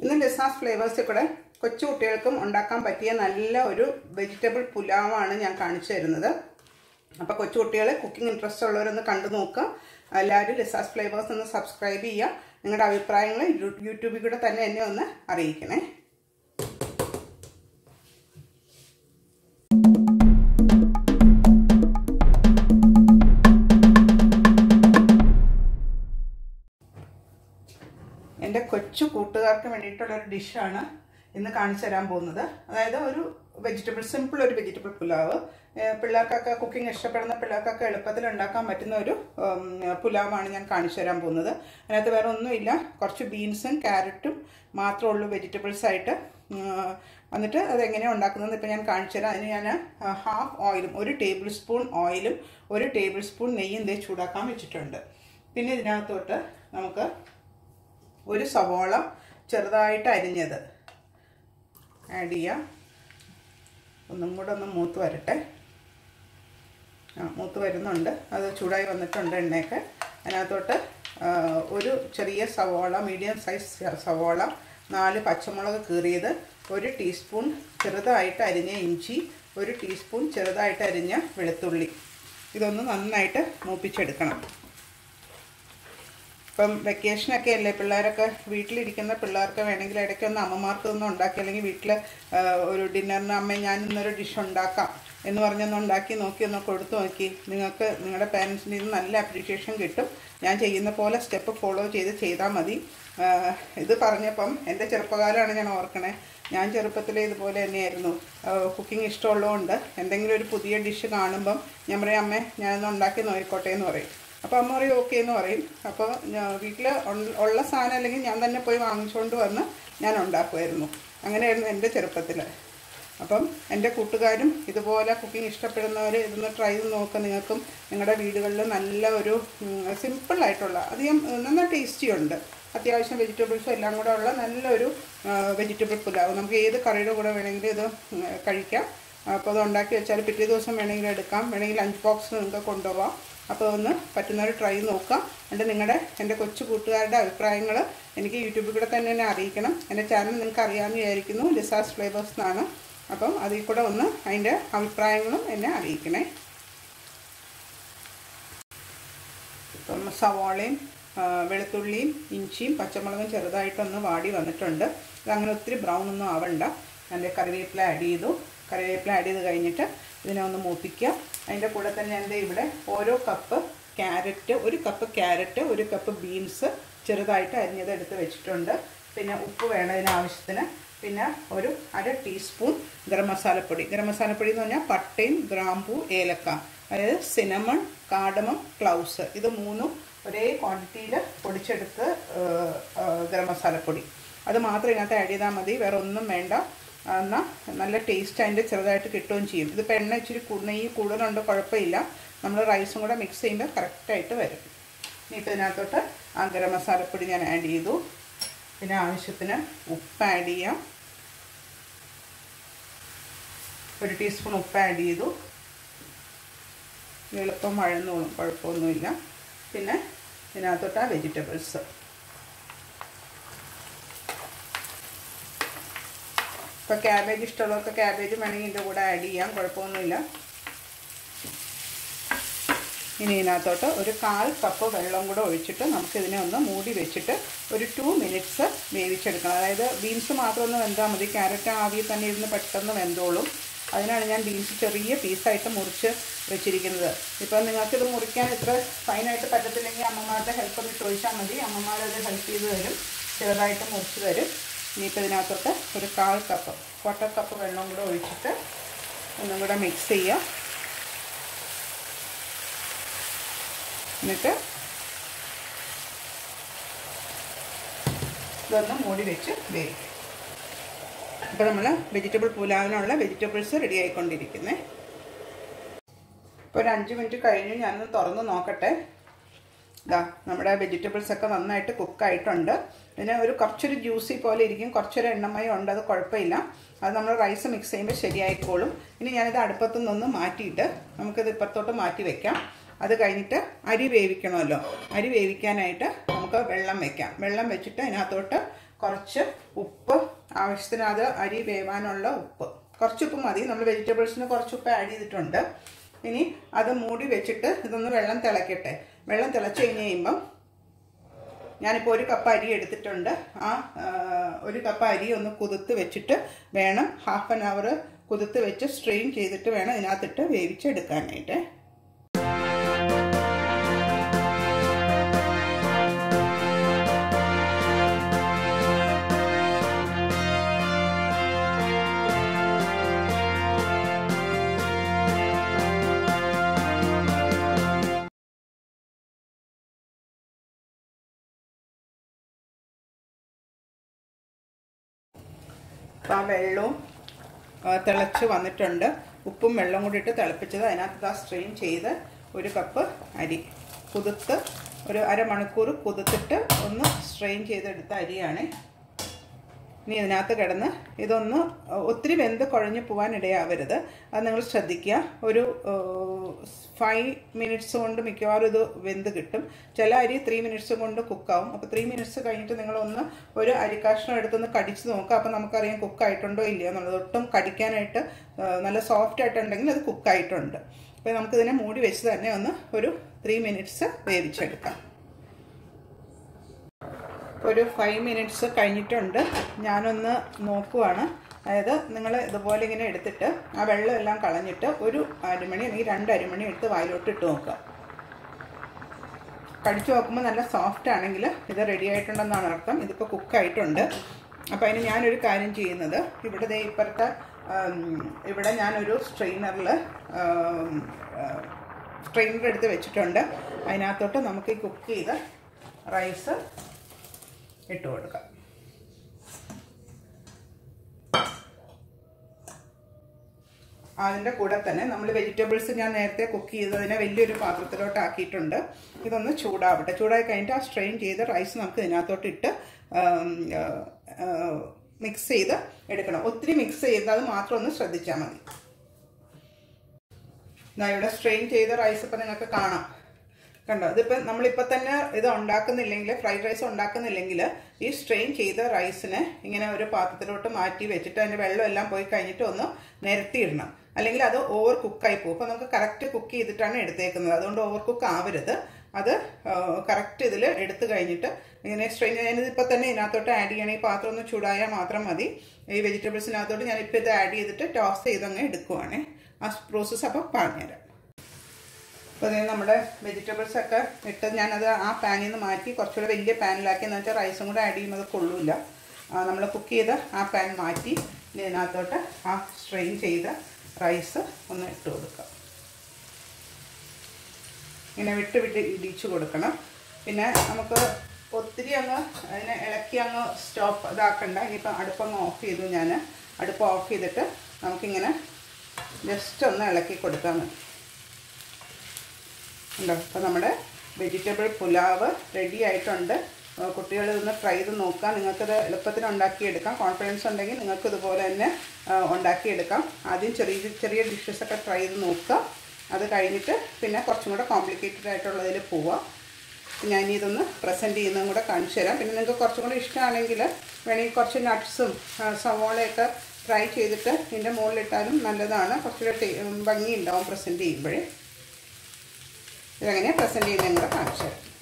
ഇന്ന് ലിസാസ് ഫ്ലേവേഴ്സിൽ കൂടെ കൊച്ചു കുട്ടികൾക്കും ഉണ്ടാക്കാൻ പറ്റിയ നല്ല ഒരു വെജിറ്റബിൾ പുലാവാണ് ഞാൻ കാണിച്ചു തരുന്നത് അപ്പോൾ കൊച്ചു കുട്ടികൾ കുക്കിംഗ് ഇൻട്രസ്റ്റ് ഉള്ളവരൊന്ന് കണ്ടു നോക്കുക എല്ലാവരും ലിസാസ് ഫ്ലേവേഴ്സ് ഒന്ന് സബ്സ്ക്രൈബ് ചെയ്യുക നിങ്ങളുടെ അഭിപ്രായങ്ങൾ യൂ- യൂട്യൂബിൽ കൂടെ തന്നെ എന്നെ ഒന്ന് അറിയിക്കണേ എൻ്റെ കൊച്ചു കൂട്ടുകാർക്ക് വേണ്ടിയിട്ടുള്ള ഒരു ഡിഷാണ് ഇന്ന് കാണിച്ചു തരാൻ പോകുന്നത് അതായത് ഒരു വെജിറ്റബിൾ സിമ്പിൾ ഒരു വെജിറ്റബിൾ പുലാവ് ഏഹ് പിള്ളേർക്കൊക്കെ കുക്കിംഗ് ഇഷ്ടപ്പെടുന്ന പിള്ളേർക്കൊക്കെ എളുപ്പത്തിൽ ഉണ്ടാക്കാൻ പറ്റുന്ന ഒരു ഉം, പുലാവാണ് ഞാൻ കാണിച്ചു തരാൻ പോകുന്നത് അതിനകത്ത് വേറെ ഒന്നുമില്ല കുറച്ച് ബീൻസും ക്യാരറ്റും മാത്രമേ ഉള്ളൂ വെജിറ്റബിൾസ് ആയിട്ട് ഉം, എന്നിട്ട് അതെങ്ങനെയാണ് ഉണ്ടാക്കുന്നതെന്ന് ഇപ്പോൾ ഞാൻ കാണിച്ചു തരാം അതിന് ഞാൻ ഹാഫ് ഓയിലും ഒരു ടേബിൾ സ്പൂൺ ഓയിലും ഒരു ടേബിൾ സ്പൂൺ നെയ്യും ദേ ചൂടാക്കാൻ വെച്ചിട്ടുണ്ട് പിന്നെ ഇതിനകത്തോട്ട് നമുക്ക് ഒരു സവോള ചെറുതായിട്ട് അരിഞ്ഞത് ആഡ് ചെയ്യാം ഒന്നും കൂടെ ഒന്ന് മൂത്ത് വരട്ടെ ആ മൂത്ത് വരുന്നുണ്ട് അത് ചൂടായി വന്നിട്ടുണ്ട് എണ്ണയൊക്കെ അതിനകത്തോട്ട് ആ, ഒരു ചെറിയ സവോള മീഡിയം സൈസ് സവോള നാല് പച്ചമുളക് കീറിയത് ഒരു ടീസ്പൂൺ ചെറുതായിട്ട് അരിഞ്ഞ ഇഞ്ചി ഒരു ടീസ്പൂൺ ചെറുതായിട്ട് അരിഞ്ഞ വെളുത്തുള്ളി ഇതൊന്ന് നന്നായിട്ട് മൂപ്പിച്ചെടുക്കണം ഇപ്പം വെക്കേഷനൊക്കെ അല്ലേ പിള്ളേരൊക്കെ വീട്ടിലിരിക്കുന്ന പിള്ളേർക്ക് വേണമെങ്കിൽ ഇടയ്ക്ക് ഒന്ന് അമ്മമാർക്ക് ഒന്ന് ഉണ്ടാക്കി അല്ലെങ്കിൽ വീട്ടിൽ ഒരു ഡിന്നറിന് അമ്മ ഞാൻ ഇന്നൊരു ഡിഷ് ഉണ്ടാക്കാം എന്ന് പറഞ്ഞൊന്ന് ഉണ്ടാക്കി നോക്കി ഒന്ന് കൊടുത്തു നോക്കി നിങ്ങൾക്ക് നിങ്ങളുടെ പാരൻസിൻ്റെ നിന്ന് നല്ല അപ്രീഷിയേഷൻ കിട്ടും ഞാൻ ചെയ്യുന്ന പോലെ സ്റ്റെപ്പ് ഫോളോ ചെയ്ത് ചെയ്താൽ മതി ആ, ഇത് പറഞ്ഞപ്പം എൻ്റെ ചെറുപ്പകാലമാണ് ഞാൻ ഓർക്കണേ ഞാൻ ചെറുപ്പത്തിലെ ഇതുപോലെ തന്നെയായിരുന്നു കുക്കിംഗ് ഇഷ്ടമുള്ളതുകൊണ്ട് എന്തെങ്കിലും ഒരു പുതിയ ഡിഷ് കാണുമ്പം ഞാൻ പറയും അമ്മേ ഞാനൊന്ന് ഉണ്ടാക്കി നോക്കിക്കോട്ടെ എന്ന് പറയും അപ്പോൾ അമ്മ പറയും ഓക്കെ എന്ന് പറയും അപ്പോൾ വീട്ടിൽ ഉള്ള സാധനം അല്ലെങ്കിൽ ഞാൻ തന്നെ പോയി വാങ്ങിച്ചുകൊണ്ട് വന്ന് ഞാൻ ഉണ്ടാക്കുമായിരുന്നു അങ്ങനെയായിരുന്നു എൻ്റെ ചെറുപ്പത്തിൽ അപ്പം എൻ്റെ കൂട്ടുകാരും ഇതുപോലെ കുക്കിംഗ് ഇഷ്ടപ്പെടുന്നവർ ഇതൊന്ന് ട്രൈ ചെയ്ത് നോക്കുക നിങ്ങൾക്കും നിങ്ങളുടെ വീടുകളിൽ നല്ല ഒരു സിമ്പിളായിട്ടുള്ള അധികം ഉം, നന്നായി ടേസ്റ്റി ഉണ്ട് അത്യാവശ്യം വെജിറ്റബിൾസും എല്ലാം കൂടെ ഉള്ള നല്ലൊരു വെജിറ്റബിൾ പുലാവ് നമുക്ക് ഏത് കറിയുടെ കൂടെ വേണമെങ്കിലും ഇത് ഉം, കഴിക്കാം അപ്പോൾ അത് ഉണ്ടാക്കി വെച്ചാൽ പിറ്റേ ദിവസം വേണമെങ്കിൽ എടുക്കാം വേണമെങ്കിൽ ലഞ്ച് ബോക്സ് നിങ്ങൾക്ക് കൊണ്ടുപോകാം അപ്പോൾ ഒന്ന് പറ്റുന്നവർ ട്രൈ നോക്കാം എന്നിട്ട് നിങ്ങളുടെ എൻ്റെ കൊച്ചു കൂട്ടുകാരുടെ അഭിപ്രായങ്ങൾ എനിക്ക് യൂട്യൂബിൽ കൂടെ തന്നെ എന്നെ അറിയിക്കണം എൻ്റെ ചാനൽ നിങ്ങൾക്ക് അറിയാമെന്ന് വിചാരിക്കുന്നു ലിസാസ് ഫ്ലേവേഴ്സ് എന്നാണ് അപ്പം അതിൽ കൂടെ ഒന്ന് അതിൻ്റെ അഭിപ്രായങ്ങളും എന്നെ അറിയിക്കണേ ഇപ്പം സവാളയും ആ, വെളുത്തുള്ളിയും ഇഞ്ചിയും പച്ചമുളകും ചെറുതായിട്ടൊന്ന് വാടി വന്നിട്ടുണ്ട് ഇതങ്ങനെ ഒത്തിരി ബ്രൗൺ ഒന്നും ആവണ്ട അതിൻ്റെ കറിവേപ്പില ആഡ് ചെയ്തു കറിവേപ്പില ആഡ് ചെയ്ത് കഴിഞ്ഞിട്ട് ഇതിനെ ഒന്ന് മൂപ്പിക്കുക അതിൻ്റെ കൂടെ തന്നെ എൻ്റെ ഇവിടെ ഓരോ കപ്പ് ക്യാരറ്റ് ഒരു കപ്പ് ക്യാരറ്റ് ഒരു കപ്പ് ബീൻസ് ചെറുതായിട്ട് അരിഞ്ഞത് എടുത്ത് വെച്ചിട്ടുണ്ട് പിന്നെ ഉപ്പ് വേണം ഇതിനാവശ്യത്തിന് പിന്നെ ഒരു അര ടീസ്പൂൺ ഗരം മസാലപ്പൊടി ഗരം മസാലപ്പൊടി എന്ന് പറഞ്ഞാൽ പട്ടയും ഗ്രാമ്പൂ ഏലക്ക അതായത് സിനമൺ കാടമം ക്ലൗസ് ഇത് മൂന്നും ഒരേ ക്വാണ്ടിറ്റിയിൽ പൊടിച്ചെടുത്ത് ഏഹ്, ഏഹ്, ഗരം മസാലപ്പൊടി അത് മാത്രം ഇതിനകത്ത് ആഡ് ചെയ്താൽ മതി വേറെ ഒന്നും വേണ്ട എന്നാൽ നല്ല ടേസ്റ്റ് അതിൻ്റെ ചെറുതായിട്ട് കിട്ടുകയും ചെയ്യും ഇതിപ്പോൾ എണ്ണ ഇച്ചിരി കൂ- നെയ്യ് കൂടുതലുണ്ട് കുഴപ്പമില്ല നമ്മൾ റൈസും കൂടെ മിക്സ് ചെയ്യുമ്പോൾ കറക്റ്റായിട്ട് വരും ഇനിയിപ്പോൾ ഇതിനകത്തോട്ട് ആ ഗരം മസാലപ്പൊടി ഞാൻ ആഡ് ചെയ്തു പിന്നെ ആവശ്യത്തിന് ഉപ്പ് ആഡ് ചെയ്യാം ഒരു ടീസ്പൂൺ ഉപ്പ് ആഡ് ചെയ്തു ഇത് എളുപ്പം വഴന്നോളും കുഴപ്പമൊന്നുമില്ല പിന്നെ ഇതിനകത്തോട്ട് ആ വെജിറ്റബിൾസ് ഇപ്പോൾ ക്യാബേജ് ഇഷ്ടമുള്ളവർക്ക് ക്യാബേജ് വേണമെങ്കിൽ ഇതിൻ്റെ കൂടെ ആഡ് ചെയ്യാം കുഴപ്പമൊന്നുമില്ല ഇനി ഇതിനകത്തോട്ട് ഒരു കാൽ കപ്പ് വെള്ളം കൂടെ ഒഴിച്ചിട്ട് നമുക്കിതിനെ ഒന്ന് മൂടി വെച്ചിട്ട് ഒരു ടു മിനിറ്റ്സ് വേവിച്ചെടുക്കണം അതായത് ബീൻസ് മാത്രം ഒന്ന് വെന്താൽ മതി ക്യാരറ്റ് ആവിയിൽ തന്നെ ഇരുന്ന് പെട്ടെന്ന് വെന്തോളും അതിനാണ് ഞാൻ ബീൻസ് ചെറിയ പീസായിട്ട് മുറിച്ച് വെച്ചിരിക്കുന്നത് ഇപ്പം നിങ്ങൾക്കിത് മുറിക്കാൻ ഇത്ര ഫൈനായിട്ട് പറ്റത്തില്ലെങ്കിൽ അമ്മമാരുടെ ഹെൽപ്പ് ഒന്ന് ചോദിച്ചാൽ മതി അമ്മമാരത് ഹെൽപ്പ് ചെയ്ത് തരും ചെറുതായിട്ട് മുറിച്ച് തരും ഇനിയിപ്പോൾ ഇതിനകത്തോട്ട് ഒരു കാൽ കപ്പ് ക്വാർട്ടർ കപ്പ് വെള്ളം കൂടെ ഒഴിച്ചിട്ട് ഒന്നും കൂടെ മിക്സ് ചെയ്യുക എന്നിട്ട് ഇതൊന്ന് മൂടി വെച്ച് വേവിക്കും ഇപ്പോൾ നമ്മൾ വെജിറ്റബിൾ പുലാവിനുള്ള വെജിറ്റബിൾസ് റെഡി ആയിക്കൊണ്ടിരിക്കുന്നത് ഇപ്പോൾ ഒരു അഞ്ച് മിനിറ്റ് കഴിഞ്ഞ് ഞാനൊന്ന് തുറന്ന് നോക്കട്ടെ ഇതാ നമ്മുടെ വെജിറ്റബിൾസ് ഒക്കെ നന്നായിട്ട് കുക്കായിട്ടുണ്ട് ഇതിന് ഒരു കുറച്ചൊരു ജ്യൂസി പോലെ ഇരിക്കും കുറച്ചൊരു എണ്ണമയം ഉണ്ട് അത് കുഴപ്പമില്ല അത് നമ്മൾ റൈസ് മിക്സ് ചെയ്യുമ്പോൾ ശരിയായിക്കോളും ഇനി ഞാനിത് അടുപ്പത്തു നിന്ന് മാറ്റിയിട്ട് നമുക്കിത് ഇപ്പുറത്തോട്ട് മാറ്റി വെക്കാം അത് കഴിഞ്ഞിട്ട് അരി വേവിക്കണമല്ലോ അരി വേവിക്കാനായിട്ട് നമുക്ക് നമുക്ക് വെള്ളം വെക്കാം വെള്ളം വെച്ചിട്ട് അതിനകത്തോട്ട് കുറച്ച് ഉപ്പ് ആവശ്യത്തിന് അത് അരി വേവാനുള്ള ഉപ്പ് കുറച്ച് ഉപ്പ് മതി നമ്മൾ വെജിറ്റബിൾസിന് കുറച്ച് ഉപ്പ് ആഡ് ചെയ്തിട്ടുണ്ട് ഇനി അത് മൂടി വെച്ചിട്ട് ഇതൊന്ന് വെള്ളം തിളക്കട്ടെ വെള്ളം തിളച്ച് കഴിഞ്ഞ് കഴിയുമ്പം ഞാനിപ്പോൾ ഒരു കപ്പ് അരി എടുത്തിട്ടുണ്ട് ആ ആ, ഒരു കപ്പ് അരി ഒന്ന് കുതിർത്ത് വെച്ചിട്ട് വേണം ഹാഫ് ആൻ അവർ കുതിർത്ത് വെച്ച് സ്ട്രെയിൻ ചെയ്തിട്ട് വേണം ഇതിനകത്തിട്ട് വേവിച്ചെടുക്കാനായിട്ട് അപ്പോൾ ആ വെള്ളവും ആ, തിളച്ച് വന്നിട്ടുണ്ട് ഉപ്പും വെള്ളം കൂടി ഇട്ട് തിളപ്പിച്ചത് അതിനകത്ത് ആ സ്ട്രെയിൻ ചെയ്ത് ഒരു കപ്പ് അരി കുതിർത്ത് ഒരു അരമണിക്കൂർ കുതിർത്തിട്ട് ഒന്ന് സ്ട്രെയിൻ ചെയ്തെടുത്ത അരിയാണ് ഇനി ഇതിനകത്ത് കിടന്ന് ഇതൊന്ന് ഒത്തിരി വെന്ത് കുഴഞ്ഞു പോകാൻ ഇടയാവരുത് അത് നിങ്ങൾ ശ്രദ്ധിക്കുക ഒരു ഫൈവ് മിനിറ്റ്സ് കൊണ്ട് മിക്കവാറും ഇത് വെന്ത് കിട്ടും ചില അരി ത്രീ മിനിറ്റ്സ് കൊണ്ട് കുക്കാവും അപ്പോൾ ത്രീ മിനിറ്റ്സ് കഴിഞ്ഞിട്ട് നിങ്ങളൊന്ന് ഒരു അരിക്കഷ്ണം എടുത്തൊന്ന് കടിച്ച് നോക്കുക അപ്പോൾ നമുക്കറിയാം കുക്കായിട്ടുണ്ടോ ഇല്ലയോ എന്നുള്ളത് ഒട്ടും കടിക്കാനായിട്ട് ആ, നല്ല സോഫ്റ്റ് ആയിട്ടുണ്ടെങ്കിൽ അത് കുക്കായിട്ടുണ്ട് അപ്പോൾ നമുക്കിതിനെ മൂടി വെച്ച് തന്നെ ഒന്ന് ഒരു ത്രീ മിനിറ്റ്സ് വേവിച്ചെടുക്കാം ഒരു ഫൈവ് മിനിറ്റ്സ് കഴിഞ്ഞിട്ടുണ്ട് ഞാനൊന്ന് നോക്കുവാണ് അതായത് നിങ്ങൾ ഇതുപോലെ ഇങ്ങനെ എടുത്തിട്ട് ആ വെള്ളം എല്ലാം കളഞ്ഞിട്ട് ഒരു അരിമണി അല്ലെങ്കിൽ രണ്ട് അരിമണി എടുത്ത് വായിലോട്ട് ഇട്ട് നോക്കുക കടിച്ചു നോക്കുമ്പോൾ നല്ല സോഫ്റ്റ് ആണെങ്കിൽ ഇത് റെഡി ആയിട്ടുണ്ടെന്നാണ് അർത്ഥം ഇതിപ്പോൾ കുക്കായിട്ടുണ്ട് അപ്പോൾ അതിന് ഞാനൊരു കാര്യം ചെയ്യുന്നത് ഇവിടെ ദേ ഇപ്പുറത്തെ ഉം, ഇവിടെ ഞാനൊരു സ്ട്രെയിനറിൽ സ്ട്രെയിനർ എടുത്ത് വെച്ചിട്ടുണ്ട് അതിനകത്തോട്ട് നമുക്ക് ഈ കുക്ക് ചെയ്ത റൈസ് ഇട്ട് കൊടുക്കാം അതിൻ്റെ കൂടെ തന്നെ നമ്മൾ വെജിറ്റബിൾസ് ഞാൻ നേരത്തെ കുക്ക് ചെയ്തതിനെ വലിയൊരു പാത്രത്തിലോട്ട് ആക്കിയിട്ടുണ്ട് ഇതൊന്ന് ചൂടാവട്ടെ ചൂടായി കഴിഞ്ഞിട്ട് ആ സ്ട്രെയിൻ ചെയ്ത റൈസ് നമുക്ക് ഇതിനകത്തോട്ട് ഇട്ട് മിക്സ് ചെയ്ത് എടുക്കണം ഒത്തിരി മിക്സ് ചെയ്ത് അത് മാത്രം ഒന്ന് ശ്രദ്ധിച്ചാൽ മതി ദാ ഇവിടെ സ്ട്രെയിൻ ചെയ്ത റൈസ് ഇപ്പം നിങ്ങൾക്ക് കാണാം കണ്ടോ ഇതിപ്പോൾ നമ്മളിപ്പോൾ തന്നെ ഇത് ഉണ്ടാക്കുന്നില്ലെങ്കിൽ ഫ്രൈഡ് റൈസ് ഉണ്ടാക്കുന്നില്ലെങ്കിൽ ഈ സ്ട്രെയിൻ ചെയ്ത റൈസിനെ ഇങ്ങനെ ഒരു പാത്രത്തിലോട്ട് മാറ്റി വെച്ചിട്ട് അതിൻ്റെ വെള്ളം എല്ലാം പോയി കഴിഞ്ഞിട്ട് ഒന്ന് നിരത്തിയിടണം അല്ലെങ്കിൽ അത് ഓവർ കുക്കായി പോകും അപ്പോൾ നമുക്ക് കറക്റ്റ് കുക്ക് ചെയ്തിട്ടാണ് എടുത്തേക്കുന്നത് അതുകൊണ്ട് ഓവർ കുക്ക് ആവരുത് അത് കറക്റ്റ് ഇതിൽ എടുത്തു കഴിഞ്ഞിട്ട് ഇങ്ങനെ സ്ട്രെയിൻ ഞാനിതിപ്പോൾ തന്നെ ഇതിനകത്തോട്ട് ആഡ് ചെയ്യണം ഈ പാത്രം ഒന്ന് ചൂടായാൽ മാത്രം മതി ഈ വെജിറ്റബിൾസിനകത്തോട്ട് ഞാനിപ്പോൾ ഇത് ആഡ് ചെയ്തിട്ട് ടോസ് ചെയ്തങ്ങ് എടുക്കുവാണ് ആ പ്രോസസ്സ് അപ്പോൾ പറഞ്ഞുതരാം അപ്പോൾ അതേ നമ്മുടെ വെജിറ്റബിൾസ് ഒക്കെ ഇട്ട് ഞാനത് ആ പാനിൽ നിന്ന് മാറ്റി കുറച്ചുകൂടെ വലിയ പാനിലാക്കി എന്ന് വെച്ചാൽ റൈസും കൂടെ ആഡ് ചെയ്യുമ്പോൾ അത് കൊള്ളൂല നമ്മൾ കുക്ക് ചെയ്ത് ആ പാൻ മാറ്റി ഇനി ഇതിനകത്തോട്ട് ആ സ്ട്രെയിൻ ചെയ്ത റൈസ് ഒന്ന് ഇട്ട് കൊടുക്കാം ഇങ്ങനെ വിട്ട് വിട്ട് ഇടിച്ചു കൊടുക്കണം പിന്നെ നമുക്ക് ഒത്തിരി അങ്ങ് അതിനെ ഇളക്കി അങ്ങ് സ്റ്റോപ്പ് ഇതാക്കണ്ട ഇനിയിപ്പോൾ അടുപ്പങ്ങ് ഓഫ് ചെയ്തു ഞാൻ അടുപ്പ് ഓഫ് ചെയ്തിട്ട് നമുക്കിങ്ങനെ ജസ്റ്റ് ഒന്ന് ഇളക്കി കൊടുത്താൽ മതി ഉണ്ടോ അപ്പോൾ നമ്മുടെ വെജിറ്റബിൾ പുലാവ് റെഡി ആയിട്ടുണ്ട് കുട്ടികൾ ഇതൊന്ന് ട്രൈ ചെയ്ത് നോക്കാം നിങ്ങൾക്കത് എളുപ്പത്തിൽ ഉണ്ടാക്കിയെടുക്കാം കോൺഫിഡൻസ് ഉണ്ടെങ്കിൽ നിങ്ങൾക്ക് ഇതുപോലെ തന്നെ ആ, ഉണ്ടാക്കിയെടുക്കാം ആദ്യം ചെറിയ ചെറിയ ഡിഷസ് ഒക്കെ ട്രൈ ചെയ്ത് നോക്കുക അത് കഴിഞ്ഞിട്ട് പിന്നെ കുറച്ചും കൂടെ കോംപ്ലിക്കേറ്റഡ് ആയിട്ടുള്ളതിൽ പോവാം ഞാൻ ഇനി ഇതൊന്ന് പ്രസൻറ്റ് ചെയ്യുന്നതും കൂടെ കാണിച്ചു തരാം പിന്നെ നിങ്ങൾക്ക് കുറച്ചും കൂടെ ഇഷ്ടമാണെങ്കിൽ വേണമെങ്കിൽ കുറച്ച് നട്ട്സും സവോളയൊക്കെ ഫ്രൈ ചെയ്തിട്ട് ഇതിൻ്റെ മുകളിലിട്ടാലും നല്ലതാണ് കുറച്ചുകൂടെ ടേ ഭംഗി ഉണ്ടാവും പ്രസൻറ്റ് ചെയ്യുമ്പോഴേ ഇതെങ്ങനെയാണ് പ്രസൻറ്റ് ചെയ്യുന്നതെന്ന് കൂടെ കാണിച്ചു തരാം